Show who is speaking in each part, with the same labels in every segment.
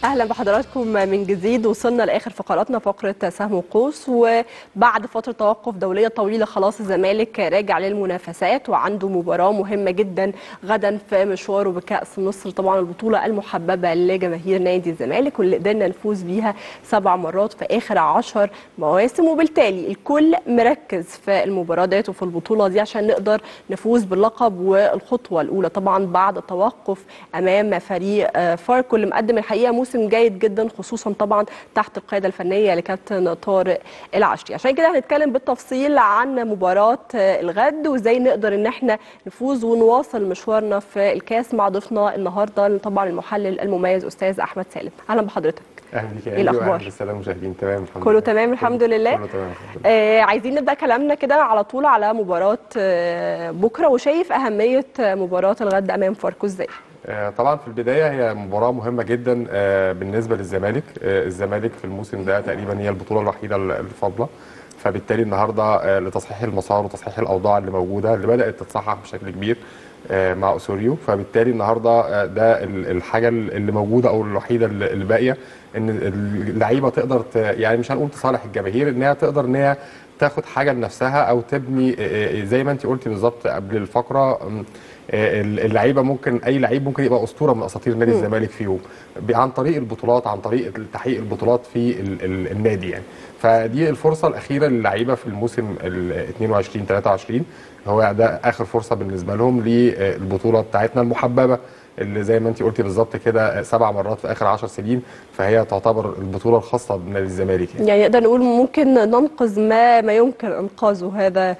Speaker 1: اهلا بحضراتكم من جديد وصلنا لاخر فقراتنا فقره سهم وقوس وبعد فتره توقف دوليه طويله خلاص الزمالك راجع للمنافسات وعنده مباراه مهمه جدا غدا في مشواره بكاس مصر طبعا البطوله المحببه لجماهير نادي الزمالك واللي قدرنا نفوز بيها سبع مرات في اخر عشر مواسم وبالتالي الكل مركز في المباراه ديت وفي البطوله دي عشان نقدر نفوز باللقب والخطوه الاولى طبعا بعد التوقف امام فريق فاركو اللي مقدم الحقيقه موسم جيد جدا خصوصا طبعا تحت القياده الفنيه لكابتن طارق العشري عشان كده هنتكلم بالتفصيل عن مباراه الغد وازاي نقدر ان احنا نفوز ونواصل مشوارنا في الكاس مع ضيفنا النهارده طبعا المحلل المميز استاذ احمد سالم اهلا بحضرتك
Speaker 2: اهلا بيك
Speaker 1: ايه الاخبار
Speaker 2: السلام مشاهدين تمام الحمد
Speaker 1: كله
Speaker 2: لله.
Speaker 1: تمام الحمد لله
Speaker 2: كله تمام الحمد لله.
Speaker 1: آه عايزين نبدا كلامنا كده على طول على مباراه آه بكره وشايف اهميه مباراه الغد امام فاركو ازاي
Speaker 2: آه، طبعا في البدايه هي مباراه مهمه جدا آه، بالنسبه للزمالك آه، الزمالك في الموسم ده تقريبا هي البطوله الوحيده الفاضله فبالتالي النهارده آه، لتصحيح المسار وتصحيح الاوضاع اللي موجوده اللي بدات تتصحح بشكل كبير آه، مع اسوريو فبالتالي النهارده آه، ده ال- الحاجه اللي موجوده او الوحيده اللي اللي باقيه ان اللعيبه تقدر ت- يعني مش هنقول تصالح الجماهير ان هي تقدر ان هي تاخد حاجه لنفسها او تبني آه، آه، زي ما انت قلتي بالظبط قبل الفقره م، آه، اللعيبه ممكن اي لعيب ممكن يبقى اسطوره من اساطير نادي الزمالك في يوم ب- عن طريق البطولات عن طريق تحقيق البطولات في ال ال النادي يعني فدي الفرصه الاخيره للعيبه في الموسم ال 22 23 هو ده اخر فرصه بالنسبه لهم للبطوله بتاعتنا المحببه اللي زي ما انت قلتي بالظبط كده سبع مرات في اخر 10 سنين فهي تعتبر البطوله الخاصه بنادي الزمالك يعني.
Speaker 1: يعني نقدر نقول ممكن ننقذ ما ما يمكن انقاذه هذا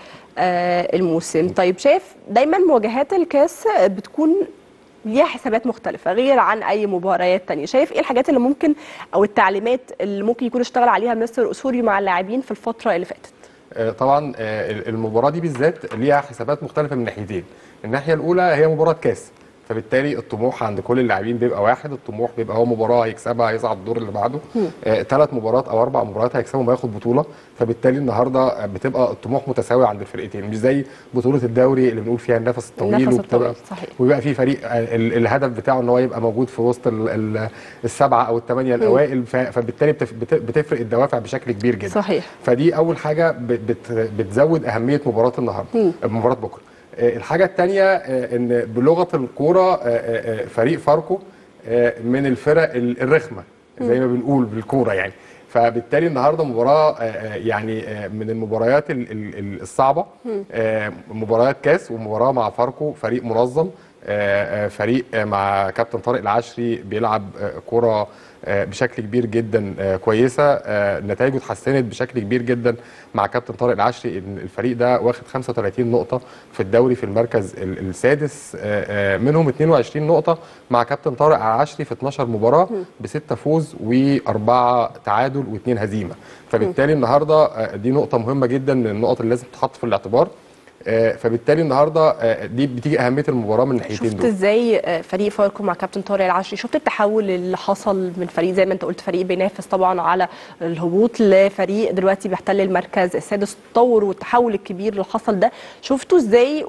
Speaker 1: آه الموسم طيب شايف دايما مواجهات الكاس بتكون ليها حسابات مختلفة غير عن أي مباريات تانية شايف إيه الحاجات اللي ممكن أو التعليمات اللي ممكن يكون اشتغل عليها مستر أسوري مع اللاعبين في الفترة اللي فاتت
Speaker 2: آه، طبعا آه، المباراه دي بالذات ليها حسابات مختلفه من ناحيتين الناحيه الاولى هي مباراه كاس فبالتالي الطموح عند كل اللاعبين بيبقى واحد الطموح بيبقى هو مباراه هيكسبها هيصعد الدور اللي بعده ثلاث مباريات او اربع مباريات هيكسبهم هياخد بطوله فبالتالي النهارده بتبقى الطموح متساوي عند الفرقتين مش زي بطوله الدوري اللي بنقول فيها النفس الطويل
Speaker 1: النفس
Speaker 2: وبتبقى
Speaker 1: الطويل، صحيح.
Speaker 2: ويبقى في فريق آه، ال- الهدف بتاعه ان هو يبقى موجود في وسط ال- ال- السبعه او الثمانيه الاوائل ف- فبالتالي بتف- بت- بتفرق الدوافع بشكل كبير جدا
Speaker 1: صحيح.
Speaker 2: فدي اول حاجه بت- بت- بتزود اهميه مباراه النهارده مباراه بكره آه، الحاجه الثانيه ان بلغه الكوره آه، آه، آه، فريق فاركو آه، من الفرق ال- الرخمه زي ما بنقول بالكوره يعني فبالتالي النهارده مباراه آه، آه، يعني آه، من المباريات ال- ال- ال- الصعبه آه، مباريات كاس ومباراه مع فاركو فريق منظم آه، آه، فريق آه، مع كابتن طارق العشري بيلعب آه، كرة آه، بشكل كبير جدا آه، كويسه آه، نتائجه اتحسنت بشكل كبير جدا مع كابتن طارق العشري ان الفريق ده واخد 35 نقطه في الدوري في المركز ال- السادس آه، آه، منهم 22 نقطه مع كابتن طارق العشري في 12 مباراه بسته فوز واربعه تعادل واثنين هزيمه فبالتالي النهارده آه، دي نقطه مهمه جدا من النقط اللي لازم تتحط في الاعتبار آه، فبالتالي النهارده آه، دي بتيجي اهميه المباراه من الناحيتين
Speaker 1: شفت
Speaker 2: دول
Speaker 1: ازاي آه، فريق فاركو مع كابتن طارق العشري شفت التحول اللي حصل من فريق زي ما انت قلت فريق بينافس طبعا على الهبوط لفريق دلوقتي بيحتل المركز السادس التطور والتحول الكبير اللي حصل ده شفته ازاي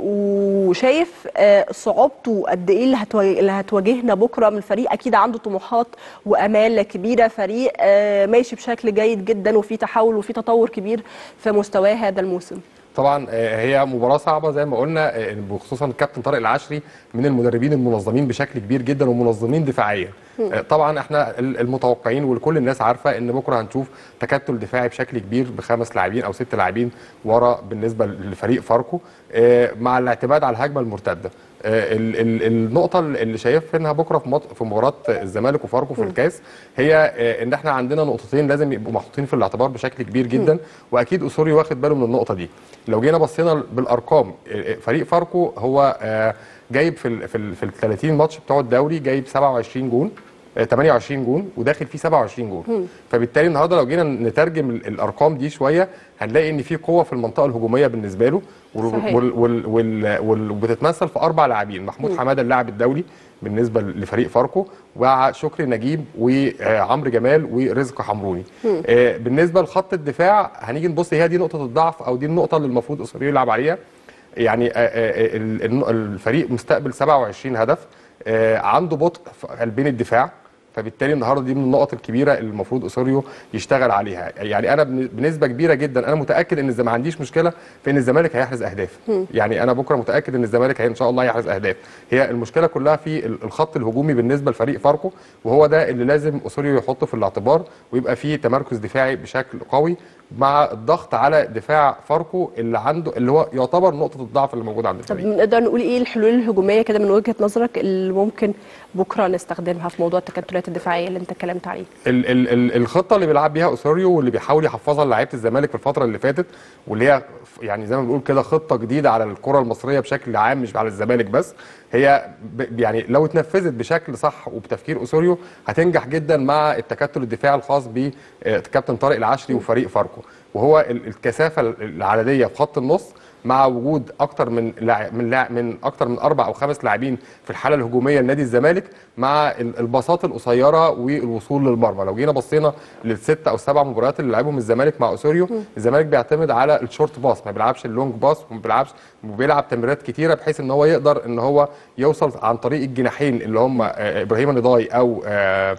Speaker 1: وشايف آه، صعوبته قد ايه اللي هتوا- اللي هتواجهنا بكره من فريق اكيد عنده طموحات وامال كبيره فريق آه، ماشي بشكل جيد جدا وفي تحول وفي تطور كبير في مستواه هذا الموسم
Speaker 2: طبعا آه، هي مباراه صعبه زي ما قلنا آه، بخصوصا الكابتن طارق العشري من المدربين المنظمين بشكل كبير جدا ومنظمين دفاعيا آه، طبعا احنا ال- المتوقعين وكل الناس عارفه ان بكره هنشوف تكتل دفاعي بشكل كبير بخمس لاعبين او ست لاعبين ورا بالنسبه لفريق فاركو آه، مع الاعتماد على الهجمه المرتده آه، ال- ال- النقطه اللي شايفينها بكره في مط- في مباراه الزمالك وفاركو في الكاس هي آه، ان احنا عندنا نقطتين لازم يبقوا محطوطين في الاعتبار بشكل كبير جدا واكيد اسوري واخد باله من النقطه دي لو جينا بصينا بالارقام آه، فريق فاركو هو آه، جايب في ال في ال في ال 30 ماتش بتوع الدوري جايب 27 جون آه، 28 جون وداخل فيه 27 جون فبالتالي النهارده لو جينا نترجم ال- الارقام دي شويه هنلاقي ان في قوه في المنطقه الهجوميه بالنسبه له وال-
Speaker 1: صحيح.
Speaker 2: وال- وال- وال- وال- وبتتمثل في اربع لاعبين محمود حماده اللاعب الدولي بالنسبه لفريق فاركو وشكري نجيب وعمرو جمال ورزق حمروني آه، بالنسبه لخط الدفاع هنيجي نبص هي دي نقطه الضعف او دي النقطه اللي المفروض اسوريو يلعب عليها يعني آه، آه، ال- ال- الفريق مستقبل 27 هدف آه، عنده بطء في قلبين الدفاع فبالتالي النهارده دي من النقط الكبيره اللي المفروض اسوريو يشتغل عليها يعني انا بن- بنسبه كبيره جدا انا متاكد ان الزمالك ما عنديش مشكله في ان الزمالك هيحرز اهداف يعني انا بكره متاكد ان الزمالك هي ان شاء الله هيحرز اهداف هي المشكله كلها في ال- الخط الهجومي بالنسبه لفريق فاركو وهو ده اللي لازم اسوريو يحطه في الاعتبار ويبقى فيه تمركز دفاعي بشكل قوي مع الضغط على دفاع فاركو اللي عنده اللي هو يعتبر نقطه الضعف اللي موجوده عند
Speaker 1: طب
Speaker 2: الفريق
Speaker 1: نقدر نقول ايه الحلول الهجوميه كده من وجهه نظرك اللي ممكن بكره نستخدمها في موضوع التكتلات الدفاعيه اللي انت اتكلمت عليه
Speaker 2: ال ال ال الخطه اللي بيلعب بيها اسوريو واللي بيحاول يحفظها لعيبه الزمالك في الفتره اللي فاتت واللي هي ف- يعني زي ما بنقول كده خطه جديده على الكره المصريه بشكل عام مش على الزمالك بس هي ب يعني لو اتنفذت بشكل صح وبتفكير اسوريو هتنجح جدا مع التكتل الدفاعي الخاص بكابتن طارق العشري وفريق فاركو وهو ال- الكثافه العدديه في خط النص مع وجود اكتر من لاعب من لاعب من اكتر من اربع او خمس لاعبين في الحاله الهجوميه لنادي الزمالك مع ال- الباصات القصيره والوصول للمرمى لو جينا بصينا للست او السبع مباريات اللي لعبهم الزمالك مع اسوريو الزمالك بيعتمد على الشورت باص ما بيلعبش اللونج باص وما بيلعبش وبيلعب تمريرات كتيره بحيث ان هو يقدر ان هو يوصل عن طريق الجناحين اللي هم آه، ابراهيم نضاي او آه،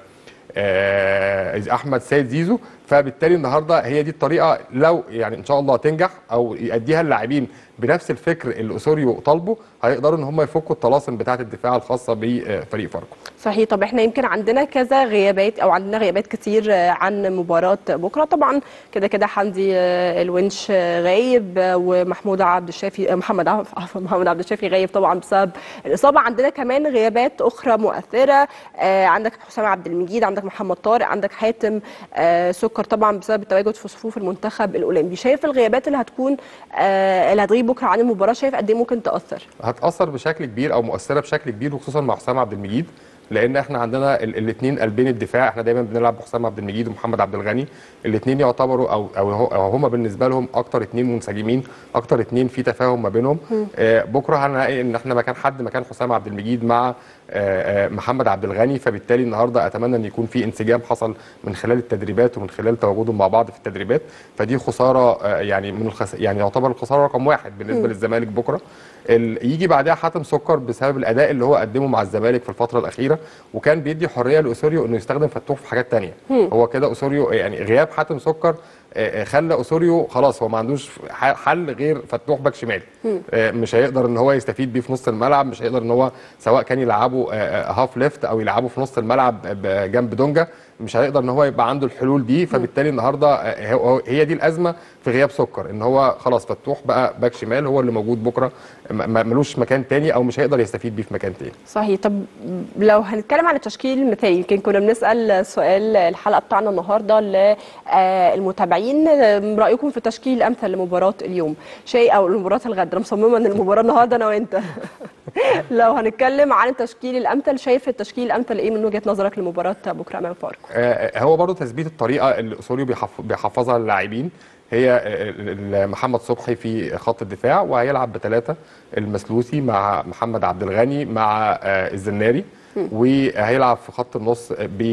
Speaker 2: آه، احمد سيد زيزو فبالتالي النهارده هي دي الطريقه لو يعني ان شاء الله تنجح او يأديها اللاعبين بنفس الفكر اللي اسوريو طالبه هيقدروا ان هم يفكوا الطلاسم بتاعه الدفاع الخاصه بفريق فاركو
Speaker 1: صحيح طب احنا يمكن عندنا كذا غيابات او عندنا غيابات كتير آه، عن مباراه بكره طبعا كده كده حمدي آه، الونش آه، غايب آه، ومحمود عبد الشافي آه، محمد عف- عفوا محمد عبد الشافي غايب طبعا بسبب الاصابه عندنا كمان غيابات اخرى مؤثره آه، عندك حسام عبد المجيد عندك محمد طارق عندك حاتم آه، سكر طبعا بسبب التواجد في صفوف المنتخب الاولمبي شايف الغيابات اللي هتكون آه، اللي هتغيب بكره عن المباراه شايف قد ايه ممكن تاثر
Speaker 2: هتاثر بشكل كبير او مؤثره بشكل كبير وخصوصا مع حسام عبد المجيد لان احنا عندنا الاثنين قلبين الدفاع احنا دايما بنلعب بحسام عبد المجيد ومحمد عبد الغني الاثنين يعتبروا او او هو- أو هم بالنسبه لهم اكتر اثنين منسجمين اكتر اثنين في تفاهم ما بينهم آه بكره هنلاقي ان احنا مكان حد مكان حسام عبد المجيد مع آه آه محمد عبد الغني فبالتالي النهارده اتمنى ان يكون في انسجام حصل من خلال التدريبات ومن خلال تواجدهم مع بعض في التدريبات فدي خساره آه يعني من الخس... يعني يعتبر الخساره رقم واحد بالنسبه للزمالك بكره ال... يجي بعدها حاتم سكر بسبب الاداء اللي هو قدمه مع الزمالك في الفتره الاخيره وكان بيدي حريه لاسوريو انه يستخدم فتوح في حاجات تانية هو كده اسوريو يعني غياب حاتم سكر آه، آه، خلى اسوريو خلاص هو ما عندوش ح- حل غير فتوح باك شمال آه، مش هيقدر ان هو يستفيد بيه في نص الملعب مش هيقدر ان هو سواء كان يلعبه آه، آه، هاف ليفت او يلعبه في نص الملعب ب- جنب دونجا مش هيقدر ان هو يبقى عنده الحلول دي فبالتالي النهارده آه، هو- هي دي الازمه في غياب سكر ان هو خلاص فتوح بقى باك شمال هو اللي موجود بكره م- م- ملوش مكان تاني او مش هيقدر يستفيد بيه في مكان تاني
Speaker 1: صحيح طب لو هنتكلم عن التشكيل المثالي يمكن كنا بنسال سؤال الحلقه بتاعنا النهارده للمتابعين رايكم في التشكيل الامثل لمباراه اليوم شيء او لمباراه الغد انا مصممه ان المباراه النهارده انا وانت لو هنتكلم عن التشكيل الامثل شايف التشكيل الامثل ايه من وجهه نظرك لمباراه بكره امام فاركو
Speaker 2: آه، هو برضو تثبيت الطريقه اللي اسوريو بيحف- بيحفظها للاعبين هي آه، ال- ال- محمد صبحي في خط الدفاع وهيلعب بثلاثه المسلوسي مع محمد عبد الغني مع آه، الزناري وهيلعب في خط النص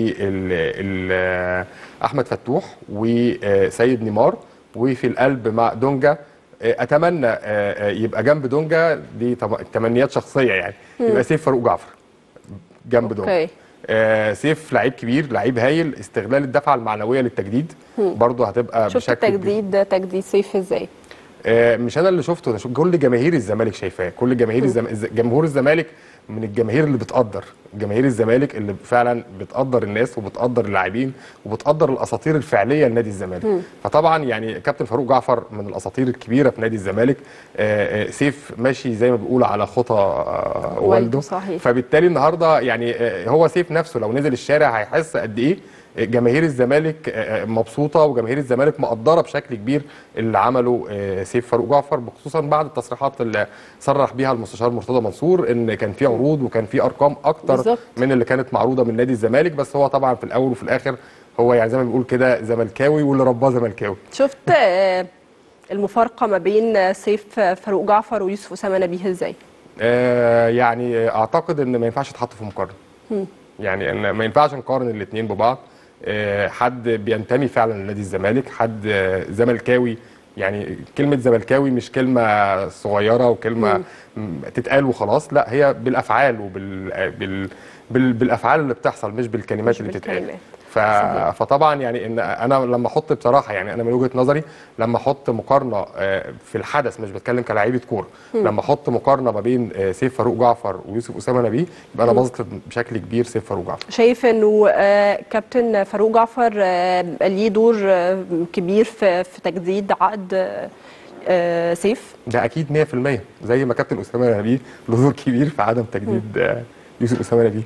Speaker 2: احمد فتوح وسيد نيمار وفي القلب مع دونجا آه، اتمنى آه، آه، يبقى جنب دونجا دي طب- تمنيات شخصيه يعني يبقى سيف فاروق جعفر جنب دونجا
Speaker 1: اوكي
Speaker 2: آه سيف لعيب كبير لعيب هايل استغلال الدفعه المعنويه للتجديد برضه هتبقى
Speaker 1: شفت
Speaker 2: بشكل كبير.
Speaker 1: التجديد تجديد سيف ازاي
Speaker 2: آه مش انا اللي شفته ده شوف كل جماهير الزمالك شايفاه كل جماهير الزم... الز- جمهور الزمالك من الجماهير اللي بتقدر جماهير الزمالك اللي فعلا بتقدر الناس وبتقدر اللاعبين وبتقدر الاساطير الفعليه لنادي الزمالك فطبعا يعني كابتن فاروق جعفر من الاساطير الكبيره في نادي الزمالك آه آه سيف ماشي زي ما بيقول على خطى آه
Speaker 1: والده،
Speaker 2: والده
Speaker 1: صحيح.
Speaker 2: فبالتالي النهارده يعني آه، هو سيف نفسه لو نزل الشارع هيحس قد ايه جماهير الزمالك آه، مبسوطه وجماهير الزمالك مقدره بشكل كبير اللي عمله آه، سيف فاروق جعفر خصوصا بعد التصريحات اللي صرح بيها المستشار مرتضى منصور ان كان في عروض وكان في ارقام اكتر
Speaker 1: بالظبط.
Speaker 2: من اللي كانت معروضه من نادي الزمالك بس هو طبعا في الاول وفي الاخر هو يعني زي ما بنقول كده زملكاوي واللي رباه زملكاوي
Speaker 1: شفت آه، المفارقه ما بين سيف فاروق جعفر ويوسف اسامه نبيه ازاي
Speaker 2: آه، يعني اعتقد ان ما ينفعش يتحطوا في مقارنه يعني ان ما ينفعش نقارن الاثنين ببعض آه، حد بينتمي فعلا لنادي الزمالك حد آه، زملكاوي يعني كلمة زملكاوي مش كلمة صغيرة وكلمة م- تتقال وخلاص لا هي بالأفعال وبال بال بال- بالافعال اللي بتحصل مش بالكلمات
Speaker 1: مش
Speaker 2: اللي بتتقال
Speaker 1: بالكلمات.
Speaker 2: ف... فطبعا يعني ان انا لما احط بصراحه يعني انا من وجهه نظري لما احط مقارنه آه، في الحدث مش بتكلم كلاعيبه كوره لما احط مقارنه ما بين آه، سيف فاروق جعفر ويوسف اسامه نبيه يبقى انا بظلم بشكل كبير سيف فاروق جعفر
Speaker 1: شايف انه آه، كابتن فاروق جعفر آه، ليه دور آه، كبير في في تجديد عقد آه، آه، سيف
Speaker 2: ده اكيد 100% زي ما كابتن اسامه نبيه له دور كبير في عدم تجديد آه، يوسف اسامه نبيه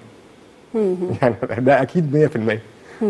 Speaker 2: يعني ده اكيد 100%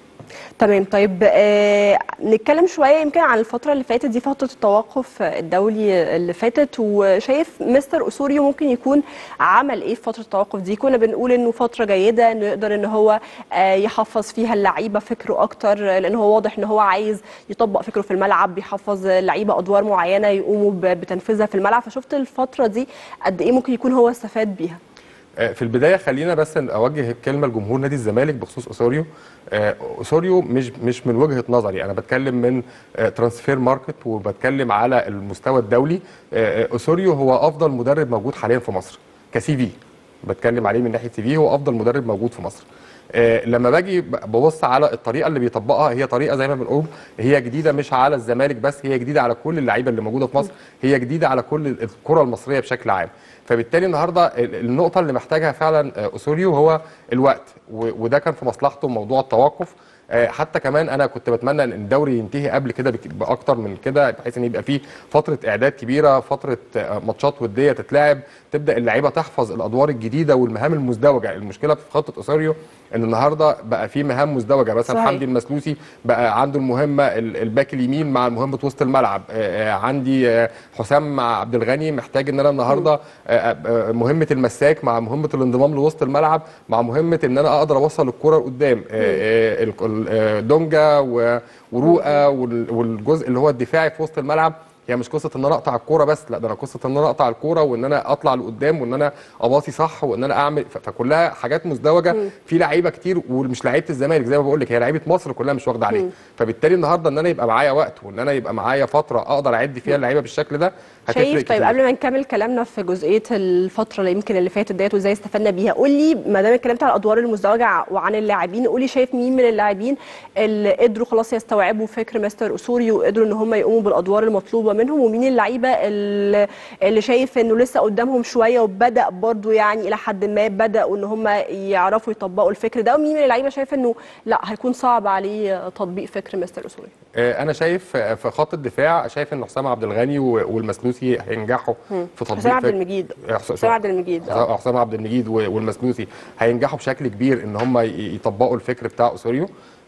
Speaker 1: تمام طيب آه نتكلم شويه يمكن عن الفتره اللي فاتت دي فتره التوقف الدولي اللي فاتت وشايف مستر اسوريو ممكن يكون عمل ايه في فتره التوقف دي كنا بنقول انه فتره جيده انه يقدر ان هو آه يحفظ فيها اللعيبه فكره اكتر لان هو واضح ان هو عايز يطبق فكره في الملعب بيحفظ اللعيبه ادوار معينه يقوموا ب- بتنفيذها في الملعب فشفت الفتره دي قد ايه ممكن يكون هو استفاد بيها
Speaker 2: آه، في البدايه خلينا بس اوجه الكلمه لجمهور نادي الزمالك بخصوص اسوريو آه، اسوريو مش مش من وجهه نظري انا بتكلم من آه، ترانسفير ماركت وبتكلم على المستوى الدولي آه، آه، اسوريو هو افضل مدرب موجود حاليا في مصر كسي في بتكلم عليه من ناحيه سي في هو افضل مدرب موجود في مصر آه، لما باجي ب- ببص على الطريقه اللي بيطبقها هي طريقه زي ما بنقول هي جديده مش على الزمالك بس هي جديده على كل اللعيبه اللي موجوده في مصر هي جديده على كل الكره المصريه بشكل عام فبالتالي النهارده ال- النقطه اللي محتاجها فعلا آه، اسوريو هو الوقت و- وده كان في مصلحته موضوع التوقف آه، حتى كمان انا كنت بتمنى ان الدوري ينتهي قبل كده بك- باكتر من كده بحيث ان يبقى فيه فتره اعداد كبيره فتره آه، ماتشات وديه تتلعب تبدا اللعيبه تحفظ الادوار الجديده والمهام المزدوجه المشكله في خطه اسوريو ان النهارده بقى في مهام مزدوجه مثلا
Speaker 1: صحيح.
Speaker 2: حمدي المسلوسي بقى عنده المهمه ال- الباك اليمين مع مهمه وسط الملعب آه، آه، عندي آه، حسام مع عبد الغني محتاج ان انا النهارده آه، آه، مهمه المساك مع مهمه الانضمام لوسط الملعب مع مهمه ان انا اقدر اوصل الكره لقدام آه، آه، ال- ال- آه، دونجا و- وروقه وال- والجزء اللي هو الدفاعي في وسط الملعب هي مش قصه ان انا اقطع الكوره بس لا ده انا قصه ان انا اقطع الكوره وان انا اطلع لقدام وان انا اباصي صح وان انا اعمل ف- فكلها حاجات مزدوجه في لعيبه كتير ومش لعيبه الزمالك زي ما بقول لك هي لعيبه مصر كلها مش واخده عليه فبالتالي النهارده ان انا يبقى معايا وقت وان انا يبقى معايا فتره اقدر اعد فيها اللعيبه بالشكل ده هتفرق
Speaker 1: شايف طيب
Speaker 2: كتير.
Speaker 1: قبل ما نكمل كلامنا في جزئيه الفتره اللي يمكن اللي فاتت ديت وازاي استفدنا بيها قول لي ما دام اتكلمت على الادوار المزدوجه وعن اللاعبين قول لي شايف مين من اللاعبين اللي قدروا خلاص يستوعبوا فكر مستر اسوري وقدروا ان هم يقوموا بالادوار المطلوبه منهم ومين اللعيبه اللي, اللي شايف انه لسه قدامهم شويه وبدا برضو يعني الى حد ما بداوا ان هم يعرفوا يطبقوا الفكر ده ومين من اللعيبه شايف انه لا هيكون صعب عليه تطبيق فكر مستر اسوري
Speaker 2: آه، انا شايف آه، في خط الدفاع شايف ان حسام عبد الغني و- والمسلوسي هينجحوا في تطبيق
Speaker 1: حسام عبد
Speaker 2: فكر-
Speaker 1: المجيد
Speaker 2: آه، حس-
Speaker 1: حسام عبد المجيد آه.
Speaker 2: حسام عبد المجيد و- والمسلوسي هينجحوا بشكل كبير ان هم ي- يطبقوا الفكر بتاع اسوريو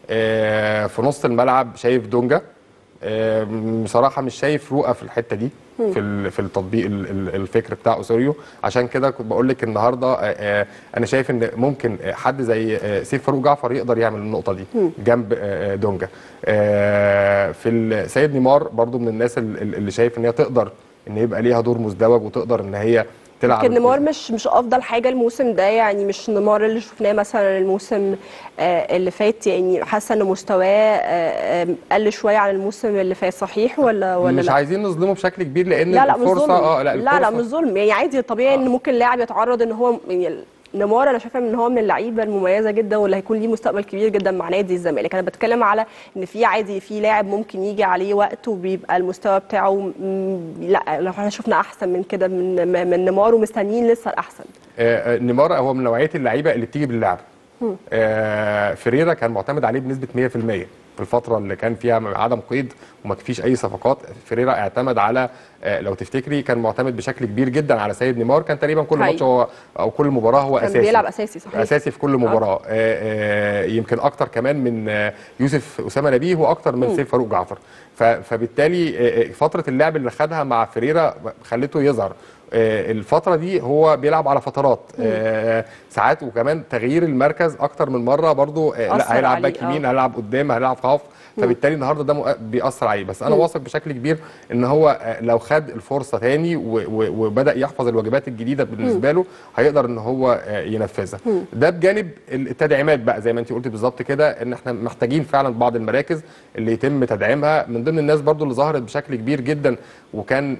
Speaker 2: آه، في نص الملعب شايف دونجا آه، بصراحه مش شايف رؤى في الحته دي في ال- في التطبيق ال- ال- الفكر بتاع اسوريو عشان كده كنت بقول لك النهارده آه، آه، انا شايف ان ممكن حد زي آه، سيف فاروق جعفر يقدر يعمل النقطه دي جنب آه، آه، دونجا آه، في ال- سيد نيمار برضو من الناس ال- ال- اللي شايف ان هي تقدر ان يبقى ليها دور مزدوج وتقدر ان هي تلعب
Speaker 1: يمكن نيمار مش مش افضل حاجه الموسم ده يعني مش نيمار اللي شفناه مثلا الموسم آه، اللي فات يعني حاسه ان مستواه آه، آه، قل شويه عن الموسم اللي فات صحيح ولا ولا
Speaker 2: مش
Speaker 1: لا
Speaker 2: عايزين نظلمه بشكل كبير لان
Speaker 1: لا لا مش
Speaker 2: الفرصه
Speaker 1: ظلم
Speaker 2: اه لا
Speaker 1: لا لا
Speaker 2: الفرصة-
Speaker 1: مش ظلم يعني عادي طبيعي ان ممكن لاعب يتعرض ان هو يعني نيمار انا شايفه ان هو من اللعيبه المميزه جدا واللي هيكون ليه مستقبل كبير جدا مع نادي الزمالك انا بتكلم على ان في عادي في لاعب ممكن يجي عليه وقت وبيبقى المستوى بتاعه م- لا لو احنا شفنا احسن من كده من من نيمار ومستنيين لسه الاحسن
Speaker 2: آه، آه، نيمار هو من نوعيه اللعيبه اللي بتيجي باللعب آه، فريرا كان معتمد عليه بنسبه 100% في الفتره اللي كان فيها عدم قيد وما فيش اي صفقات فريرا اعتمد على آه، لو تفتكري كان معتمد بشكل كبير جدا على سيد نيمار كان تقريبا كل
Speaker 1: حقيقي.
Speaker 2: ماتش هو او كل مباراه هو
Speaker 1: كان
Speaker 2: اساسي
Speaker 1: بيلعب اساسي صحيح
Speaker 2: اساسي في كل مباراه آه. آه يمكن اكتر كمان من آه يوسف اسامه نبيه واكتر من سيف فاروق جعفر ف- فبالتالي آه آه، فتره اللعب اللي خدها مع فريرا خلته يظهر آه، الفتره دي هو بيلعب على فترات آه، ساعات وكمان تغيير المركز اكتر من مره برضو آه،
Speaker 1: أثر
Speaker 2: لا هيلعب
Speaker 1: عليه،
Speaker 2: باك
Speaker 1: آه.
Speaker 2: يمين هيلعب قدام هيلعب خاف فبالتالي النهارده ده مؤ- بيأثر عليه عليه بس انا واثق بشكل كبير ان هو آه، لو خد الفرصه تاني و- و- وبدا يحفظ الواجبات الجديده بالنسبه له هيقدر ان هو آه، ينفذها ده بجانب التدعيمات بقى زي ما انت قلت بالظبط كده ان احنا محتاجين فعلا بعض المراكز اللي يتم تدعيمها من ضمن الناس برضو اللي ظهرت بشكل كبير جدا وكان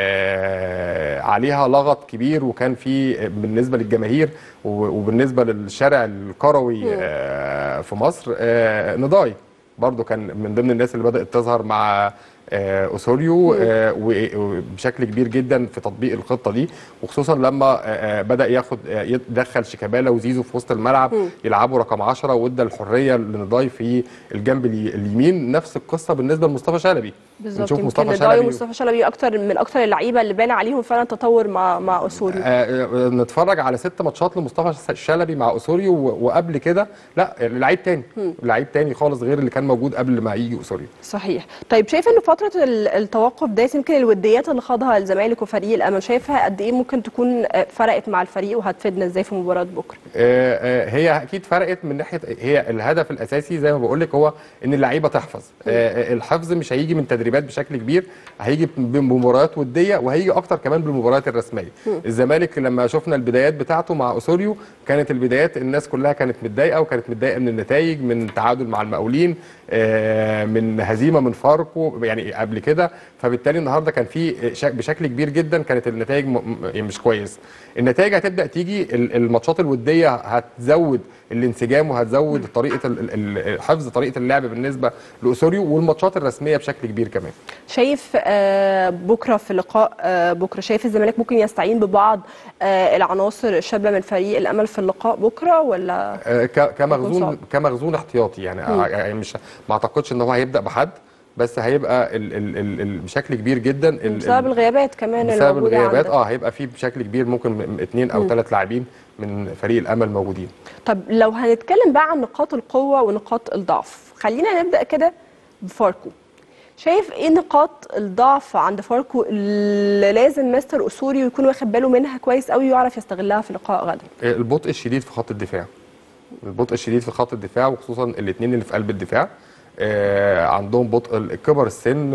Speaker 2: آه، عليها لغط كبير وكان في آه، بالنسبه للجماهير و- وبالنسبه للشارع الكروي آه، في مصر آه، نضاي برضو كان من ضمن الناس اللي بدات تظهر مع آه، اوسوريو آه، و- وبشكل كبير جدا في تطبيق الخطه دي وخصوصا لما آه، آه، بدا ياخد آه، يدخل شيكابالا وزيزو في وسط الملعب يلعبوا رقم 10 وادى الحريه لنضاي في الجنب الي- اليمين نفس القصه بالنسبه لمصطفى شلبي
Speaker 1: بالظبط
Speaker 2: نشوف
Speaker 1: يمكن
Speaker 2: مصطفى
Speaker 1: نضاي
Speaker 2: شلبي
Speaker 1: ومصطفى شلبي اكتر من اكتر اللعيبه اللي بان عليهم فعلا تطور مع مع اسوري
Speaker 2: آه، آه، نتفرج على ست ماتشات لمصطفى شلبي مع اسوريو و- وقبل كده لا لعيب تاني لعيب تاني خالص غير اللي كان موجود قبل ما يجي اسوريو
Speaker 1: صحيح طيب شايف ان فتره ال- التوقف ده يمكن الوديات اللي خاضها الزمالك وفريق الامل شايفها قد ايه ممكن تكون آه، فرقت مع الفريق وهتفيدنا ازاي في مباراه بكره
Speaker 2: آه، آه، هي اكيد فرقت من ناحيه هي الهدف الاساسي زي ما بقول لك هو ان اللعيبه تحفظ آه، آه، الحفظ مش هيجي من تدريبات بشكل كبير هيجي بمباريات وديه وهيجي اكتر كمان بالمباريات الرسميه الزمالك لما شفنا البدايات بتاعته مع اسوريو كانت البدايات الناس كلها كانت متضايقه وكانت متضايقه من النتائج من تعادل مع المقاولين آه، من هزيمه من فاركو يعني قبل كده فبالتالي النهارده كان في شك- بشكل كبير جدا كانت النتائج م- م- يعني مش كويس النتائج هتبدا تيجي ال- الماتشات الوديه هتزود الانسجام وهتزود طريقه ال- ال- ال- حفظ طريقه اللعب بالنسبه لاوسوريو والماتشات الرسميه بشكل كبير كمان
Speaker 1: شايف آه، بكره في لقاء آه، بكره شايف الزمالك ممكن يستعين ببعض آه، العناصر الشابه من فريق الامل في اللقاء بكره ولا
Speaker 2: آه، ك-
Speaker 1: صعب.
Speaker 2: كمخزون كمخزون احتياطي يعني ع- يعني مش ما اعتقدش ان هو هيبدا بحد بس هيبقى ال ال ال ال بشكل كبير جدا ال-
Speaker 1: بسبب
Speaker 2: ال-
Speaker 1: الغيابات كمان
Speaker 2: بسبب
Speaker 1: الموجوده
Speaker 2: الغيابات
Speaker 1: عندك
Speaker 2: اه هيبقى في بشكل كبير ممكن م- اثنين او ثلاث لاعبين من فريق الامل موجودين
Speaker 1: طب لو هنتكلم بقى عن نقاط القوة ونقاط الضعف خلينا نبدأ كده بفاركو شايف ايه نقاط الضعف عند فاركو اللي لازم مستر اسوري يكون واخد باله منها كويس قوي ويعرف يستغلها في لقاء غدا
Speaker 2: آه، البطء الشديد في خط الدفاع البطء الشديد في خط الدفاع وخصوصا الاثنين اللي في قلب الدفاع آه، عندهم بطء كبر السن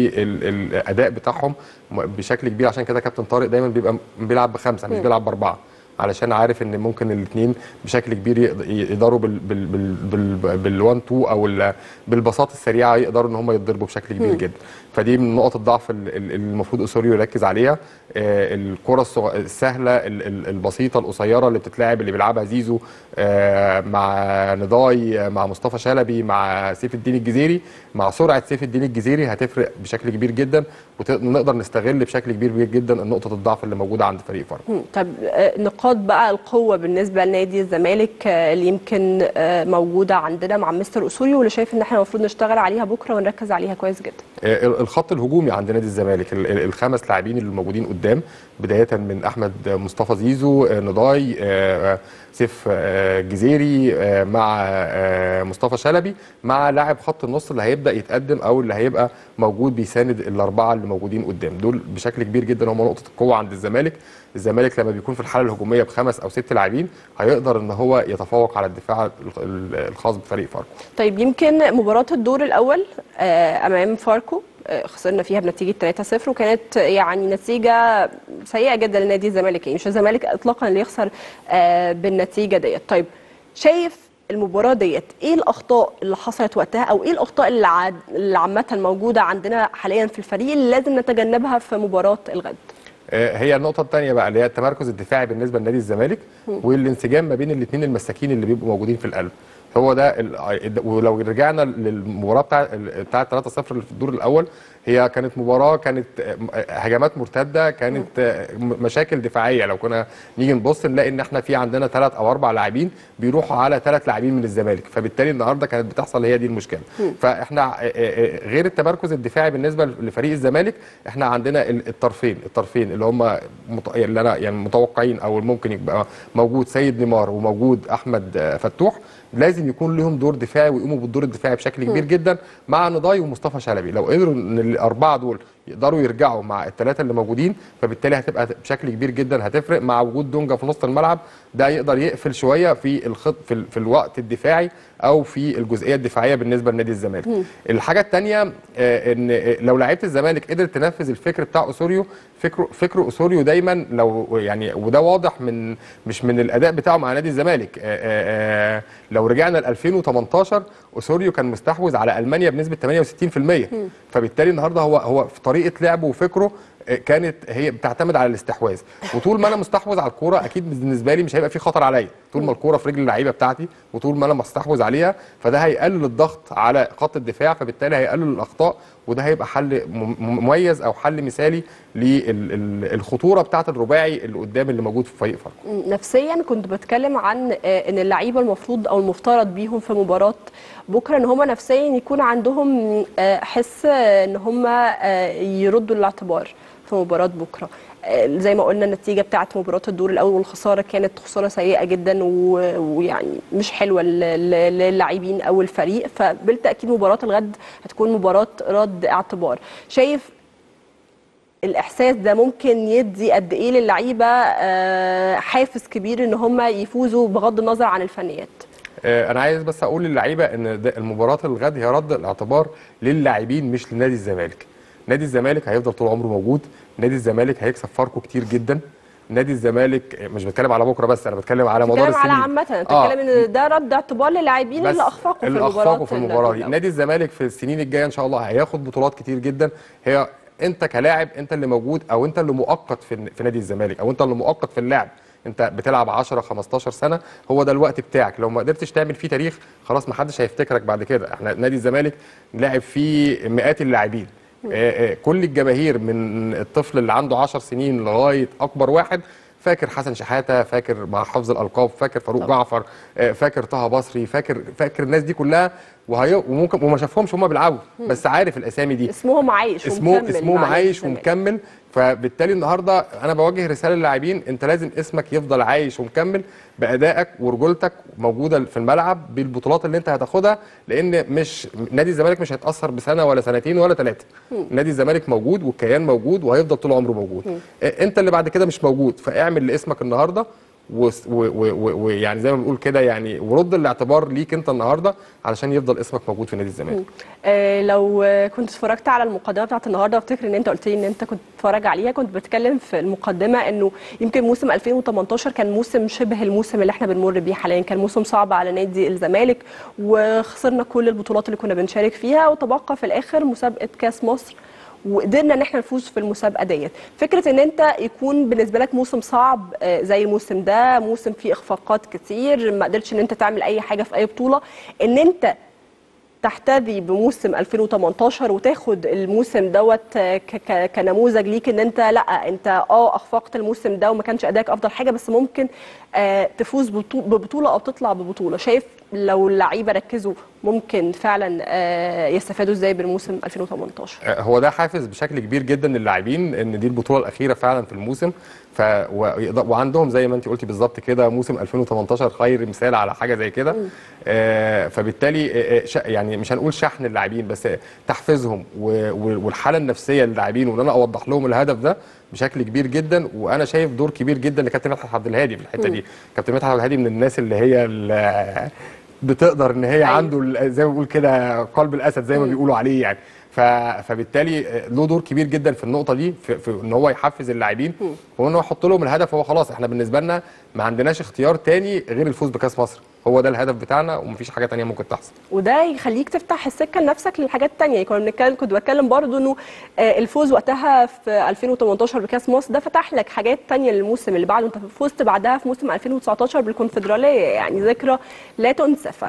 Speaker 2: والاداء بتاعهم م- بشكل كبير عشان كده كابتن طارق دايما بيبقى م- بيلعب بخمسه مش بيلعب باربعه علشان عارف ان ممكن الاثنين بشكل كبير يقد- يقدروا بال بال بال بال بالوان تو او ال- بالبساط السريعه يقدروا ان هم يتضربوا بشكل كبير جدا فدي من نقط الضعف ال- ال- اللي المفروض اسوريو يركز عليها آه، الكره الصغ- السهله ال- ال- البسيطه القصيره اللي بتتلعب اللي بيلعبها زيزو آه، مع نضاي آه، مع مصطفى شلبي مع سيف الدين الجزيري مع سرعه سيف الدين الجزيري هتفرق بشكل كبير جدا ونقدر نستغل بشكل كبير جدا نقطه الضعف اللي موجوده عند فريق فرق
Speaker 1: مم. طب آه، نقاط بقى القوة بالنسبة لنادي الزمالك آه، اللي يمكن آه، موجودة عندنا مع مستر اسوري واللي شايف ان احنا المفروض نشتغل عليها بكرة ونركز عليها كويس جدا
Speaker 2: آه، الخط الهجومي عند نادي الزمالك ال- ال- الخمس لاعبين اللي موجودين قدام بدايه من احمد مصطفى زيزو آه، نضاي آه، آه، سيف آه، جزيري آه، مع آه، مصطفى شلبي مع لاعب خط النص اللي هيبدا يتقدم او اللي هيبقى موجود بيساند الاربعه اللي موجودين قدام دول بشكل كبير جدا هم نقطه القوه عند الزمالك الزمالك لما بيكون في الحاله الهجوميه بخمس او ست لاعبين هيقدر ان هو يتفوق على الدفاع الخ- الخاص بفريق فاركو
Speaker 1: طيب يمكن مباراة الدور الأول آه، أمام فاركو آه، خسرنا فيها بنتيجة 3-0 وكانت يعني نتيجة سيئة جدا لنادي الزمالك يعني مش الزمالك إطلاقا اللي يخسر آه، بالنتيجة ديت طيب شايف المباراة ديت ايه الأخطاء اللي حصلت وقتها أو ايه الأخطاء اللي عاد- اللي عامة موجودة عندنا حاليا في الفريق اللي لازم نتجنبها في مباراة الغد
Speaker 2: آه، هي النقطة الثانية بقى اللي هي التمركز الدفاعي بالنسبة لنادي الزمالك والانسجام ما بين الاثنين المساكين اللي بيبقوا موجودين في القلب هو ده ال- ولو رجعنا للمباراة بتاع بتاع 3-0 اللي في الدور الأول هي كانت مباراة كانت آه، هجمات مرتدة كانت آه، م- مشاكل دفاعية لو كنا نيجي نبص نلاقي ان احنا في عندنا ثلاث او اربع لاعبين بيروحوا على ثلاث لاعبين من الزمالك فبالتالي النهارده كانت بتحصل هي دي المشكلة فاحنا آه، آه، آه، غير التمركز الدفاعي بالنسبة لفريق الزمالك احنا عندنا ال- الطرفين الطرفين اللي هم مت... اللي انا يعني متوقعين او ممكن يبقى موجود سيد نيمار وموجود احمد آه، فتوح لازم يكون لهم دور دفاعي ويقوموا بالدور الدفاعي بشكل كبير جدا مع نضاي ومصطفى شلبي لو قدروا ان الاربعه دول يقدروا يرجعوا مع الثلاثه اللي موجودين فبالتالي هتبقى بشكل كبير جدا هتفرق مع وجود دونجا في نص الملعب ده يقدر يقفل شويه في الخط في, ال- في الوقت الدفاعي او في الجزئيه الدفاعيه بالنسبه لنادي الزمالك الحاجه الثانيه ان آه، لو لعيبه الزمالك قدرت تنفذ الفكر بتاع اسوريو فكر فكر اسوريو دايما لو يعني وده واضح من مش من الاداء بتاعه مع نادي الزمالك آه، آه، آه، لو رجعنا ل 2018 اسوريو كان مستحوذ على المانيا بنسبه 68% فبالتالي النهارده هو هو في طريقه لعبه وفكره آه، كانت هي بتعتمد على الاستحواذ وطول ما انا مستحوذ على الكوره اكيد بالنسبه لي مش هيبقى في خطر عليا طول ما الكوره في رجل اللعيبه بتاعتي وطول ما انا مستحوذ عليها فده هيقلل الضغط على خط الدفاع فبالتالي هيقلل الاخطاء وده هيبقى حل مم- مميز او حل مثالي للخطوره بتاعه الرباعي اللي قدام اللي موجود في فريق فاركو
Speaker 1: نفسيا كنت بتكلم عن آه، ان اللعيبه المفروض او المفترض بيهم في مباراه بكره ان هم نفسيا يكون عندهم آه، حس آه، ان هم آه، يردوا الاعتبار في مباراه بكره آه، زي ما قلنا النتيجه بتاعت مباراه الدور الاول والخساره كانت خساره سيئه جدا و- ويعني مش حلوه لل- لل- للاعبين او الفريق فبالتاكيد مباراه الغد هتكون مباراه رد اعتبار شايف الاحساس ده ممكن يدي قد ايه للعيبه آه، حافز كبير ان هم يفوزوا بغض النظر عن الفنيات
Speaker 2: آه، انا عايز بس اقول للعيبه ان ده- المباراه الغد هي رد الاعتبار للاعبين مش لنادي الزمالك نادي الزمالك هيفضل طول عمره موجود نادي الزمالك هيكسب فاركو كتير جدا نادي الزمالك مش بتكلم على بكره بس انا بتكلم على مدار
Speaker 1: بتتكلم
Speaker 2: السنين
Speaker 1: على عامه انت
Speaker 2: آه.
Speaker 1: بتتكلم ان ده رد اعتبار للاعبين
Speaker 2: بس
Speaker 1: اللي اخفقوا في
Speaker 2: اللي
Speaker 1: المباراه
Speaker 2: اخفقوا في المباراه دي نادي الزمالك في السنين الجايه ان شاء الله هياخد بطولات كتير جدا هي انت كلاعب انت اللي موجود او انت اللي مؤقت في في نادي الزمالك او انت اللي مؤقت في اللعب انت بتلعب 10 15 سنه هو ده الوقت بتاعك لو ما قدرتش تعمل فيه تاريخ خلاص ما حدش هيفتكرك بعد كده احنا نادي الزمالك لعب فيه مئات اللاعبين آه، آه، كل الجماهير من الطفل اللي عنده 10 سنين لغايه اكبر واحد فاكر حسن شحاته فاكر مع حفظ الالقاب فاكر فاروق
Speaker 1: طبعا.
Speaker 2: جعفر آه، فاكر طه بصري فاكر فاكر الناس دي كلها وهي وممكن وما شافهمش هم بيلعبوا بس عارف الاسامي دي
Speaker 1: اسمهم عايش
Speaker 2: اسمه
Speaker 1: ومكمل
Speaker 2: اسمه
Speaker 1: مع نادي
Speaker 2: عايش
Speaker 1: الزمالك.
Speaker 2: ومكمل فبالتالي النهارده انا بوجه رساله للاعبين انت لازم اسمك يفضل عايش ومكمل بادائك ورجولتك موجوده في الملعب بالبطولات اللي انت هتاخدها لان مش نادي الزمالك مش هيتاثر بسنه ولا سنتين ولا ثلاثه نادي الزمالك موجود والكيان موجود وهيفضل طول عمره موجود إيه، انت اللي بعد كده مش موجود فاعمل لاسمك النهارده وس- و- و- و- ويعني زي ما بنقول كده يعني ورد الاعتبار ليك انت النهارده علشان يفضل اسمك موجود في نادي الزمالك
Speaker 1: آه، لو آه، كنت اتفرجت على المقدمه بتاعت النهارده افتكر ان انت قلت لي ان انت كنت بتتفرج عليها كنت بتكلم في المقدمه انه يمكن موسم 2018 كان موسم شبه الموسم اللي احنا بنمر بيه حاليا كان موسم صعب على نادي الزمالك وخسرنا كل البطولات اللي كنا بنشارك فيها وتبقى في الاخر مسابقه كاس مصر وقدرنا ان احنا نفوز في المسابقه ديت فكره ان انت يكون بالنسبه لك موسم صعب آه، زي الموسم ده موسم فيه اخفاقات كتير ما قدرتش ان انت تعمل اي حاجه في اي بطوله ان انت تحتذي بموسم 2018 وتاخد الموسم دوت ك- ك- كنموذج ليك ان انت لا انت اه اخفقت الموسم ده وما كانش ادائك افضل حاجه بس ممكن آه تفوز بطو- ببطوله او تطلع ببطوله شايف لو اللعيبه ركزوا ممكن فعلا آه يستفادوا ازاي بالموسم 2018
Speaker 2: هو ده حافز بشكل كبير جدا للاعبين ان دي البطوله الاخيره فعلا في الموسم ف ويقدر- وعندهم زي ما انت قلتي بالظبط كده موسم 2018 خير مثال على حاجه زي كده آه فبالتالي آه، آه، ش- يعني مش هنقول شحن اللاعبين بس تحفيزهم و- و- والحاله النفسيه للاعبين وان انا اوضح لهم الهدف ده بشكل كبير جدا وانا شايف دور كبير جدا لكابتن مدحت عبد الهادي في الحته دي كابتن مدحت عبد الهادي من الناس اللي هي ال- بتقدر ان هي
Speaker 1: أيوة.
Speaker 2: عنده ال- زي ما بنقول كده قلب الاسد زي ما بيقولوا عليه يعني ف... فبالتالي له دور كبير جدا في النقطه دي في, في ان هو يحفز اللاعبين وان هو يحط لهم الهدف هو خلاص احنا بالنسبه لنا ما عندناش اختيار تاني غير الفوز بكاس مصر هو ده الهدف بتاعنا ومفيش حاجه تانية ممكن تحصل
Speaker 1: وده يخليك تفتح السكه لنفسك للحاجات التانية كنا بنتكلم كنت بتكلم برضو انه آه، الفوز وقتها في 2018 بكاس مصر ده فتح لك حاجات تانية للموسم اللي بعده انت فزت بعدها في موسم 2019 بالكونفدراليه يعني ذكرى لا تنسى ف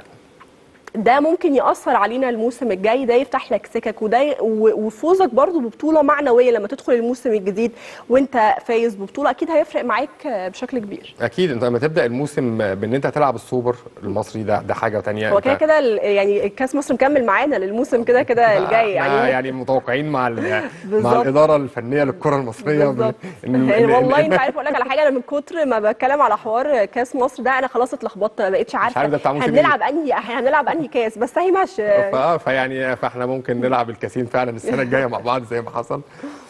Speaker 1: ده ممكن يأثر علينا الموسم الجاي ده يفتح لك سكك وده ي- و- وفوزك برضو ببطولة معنوية لما تدخل الموسم الجديد وانت فايز ببطولة اكيد هيفرق معاك آه، بشكل كبير
Speaker 2: اكيد انت لما تبدا الموسم بان انت هتلعب السوبر المصري ده ده حاجه تانية
Speaker 1: هو
Speaker 2: أنت-
Speaker 1: كده كده ال- يعني كاس مصر مكمل معانا للموسم كده كده الجاي
Speaker 2: احنا
Speaker 1: يعني
Speaker 2: يعني متوقعين مع ال- مع
Speaker 1: بالظبط.
Speaker 2: الاداره الفنيه للكره المصريه
Speaker 1: بالظبط
Speaker 2: إن-
Speaker 1: يعني
Speaker 2: إن-
Speaker 1: والله
Speaker 2: إن-
Speaker 1: انت عارف اقول لك على حاجه انا من كتر ما بتكلم على حوار كاس مصر ده انا خلاص اتلخبطت ما بقتش عارفه
Speaker 2: عارف ده بتاع موسم إيه؟
Speaker 1: هنلعب انهي هنلعب انهي انهي كاس بس اهي ماشي
Speaker 2: فاه فيعني فاحنا ممكن نلعب الكاسين فعلا السنه الجايه مع بعض زي ما حصل ف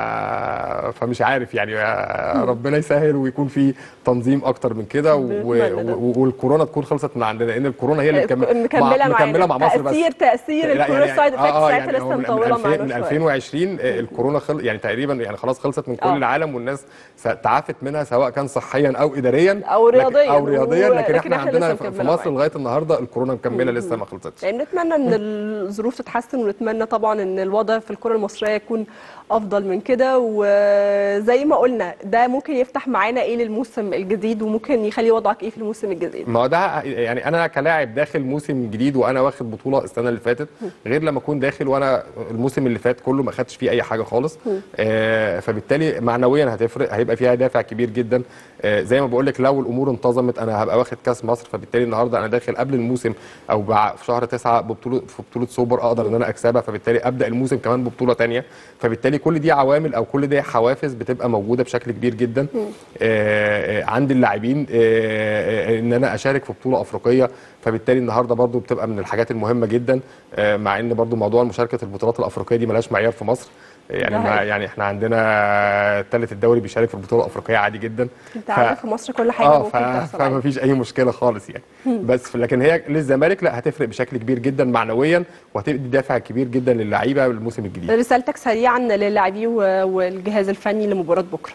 Speaker 2: فمش عارف يعني آه، ربنا يسهل ويكون في تنظيم اكتر من كده و...
Speaker 1: بنتمنى ده.
Speaker 2: و... والكورونا تكون خلصت من عندنا لان الكورونا هي اللي مكمله
Speaker 1: مكمله
Speaker 2: مع... مكمله مع مصر بس
Speaker 1: تاثير تاثير
Speaker 2: لا
Speaker 1: الكورونا سايد افكتس
Speaker 2: آه،
Speaker 1: ساعتها
Speaker 2: يعني هو
Speaker 1: لسه
Speaker 2: من-
Speaker 1: مطوله
Speaker 2: من,
Speaker 1: معانا
Speaker 2: 2000 من
Speaker 1: شوية.
Speaker 2: 2020 آه، الكورونا خل... يعني تقريبا يعني خلاص خلصت من كل
Speaker 1: آه.
Speaker 2: العالم والناس س- تعافت منها سواء كان صحيا او اداريا
Speaker 1: أو
Speaker 2: لكن-
Speaker 1: رياضياً.
Speaker 2: او رياضيا
Speaker 1: و-
Speaker 2: لكن
Speaker 1: لكن
Speaker 2: احنا
Speaker 1: إحنا
Speaker 2: عندنا
Speaker 1: لسه
Speaker 2: في
Speaker 1: مكملة
Speaker 2: مصر
Speaker 1: معانا.
Speaker 2: لغايه النهارده الكورونا مكمله لسه ما خلصتش
Speaker 1: يعني نتمنى ان الظروف تتحسن ونتمنى طبعا ان الوضع في الكره المصريه يكون افضل من كده وزي ما قلنا ده ممكن يفتح معانا ايه للموسم الجديد وممكن يخلي وضعك ايه في الموسم الجديد
Speaker 2: ما هو ده يعني انا كلاعب داخل موسم جديد وانا واخد بطوله السنه اللي فاتت غير لما اكون داخل وانا الموسم اللي فات كله ما خدتش فيه اي حاجه خالص آه فبالتالي معنويا هتفرق هيبقى فيها دافع كبير جدا آه زي ما بقول لك لو الامور انتظمت انا هبقى واخد كاس مصر فبالتالي النهارده انا داخل قبل الموسم او بع- في شهر تسعة ببطوله في بطوله سوبر اقدر ان انا اكسبها فبالتالي ابدا الموسم كمان ببطوله تانية فبالتالي كل دي عوامل او كل دي حوافز بتبقى موجوده بشكل كبير جدا آه آه عند اللاعبين آه آه ان انا اشارك في بطوله افريقيه فبالتالي النهارده برضو بتبقى من الحاجات المهمه جدا آه مع ان برضو موضوع مشاركه البطولات الافريقيه دي ملهاش معيار في مصر يعني
Speaker 1: ده
Speaker 2: ما
Speaker 1: حقيقي.
Speaker 2: يعني احنا عندنا ثالث الدوري بيشارك في البطوله الافريقيه عادي جدا
Speaker 1: انت عارف في مصر كل حاجه
Speaker 2: اه
Speaker 1: ممكن
Speaker 2: ف...
Speaker 1: تحصل
Speaker 2: فما
Speaker 1: عادي.
Speaker 2: فيش اي مشكله خالص يعني بس لكن هي للزمالك لا هتفرق بشكل كبير جدا معنويا وهتدي دافع كبير جدا للعيبه للموسم الجديد
Speaker 1: رسالتك سريعا للاعبين و- والجهاز الفني لمباراه بكره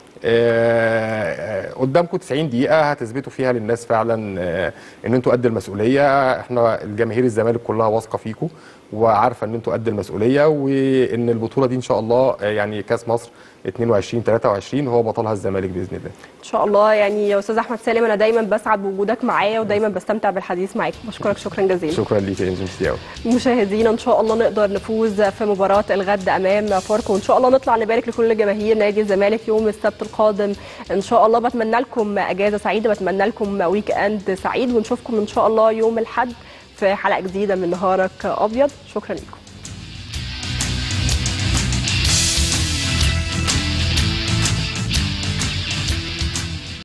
Speaker 2: آه، آه، قدامكم 90 دقيقة هتثبتوا فيها للناس فعلا آه، ان انتوا قد المسؤولية احنا الجماهير الزمالك كلها واثقة فيكم وعارفة ان انتوا قد المسؤولية وان البطولة دي ان شاء الله آه، يعني كاس مصر 22 23 هو بطلها الزمالك باذن الله
Speaker 1: ان شاء الله يعني يا استاذ احمد سالم انا دايما بسعد بوجودك معايا ودايما بستمتع بالحديث معاك بشكرك شكرا جزيلا
Speaker 2: شكرا ليك يا انجي ميرسي قوي
Speaker 1: مشاهدينا ان شاء الله نقدر نفوز في مباراه الغد امام فاركو وان شاء الله نطلع نبارك لكل جماهير نادي الزمالك يوم السبت القادم ان شاء الله بتمنى لكم اجازه سعيده بتمنى لكم ويك اند سعيد ونشوفكم ان شاء الله يوم الاحد في حلقه جديده من نهارك ابيض شكرا لكم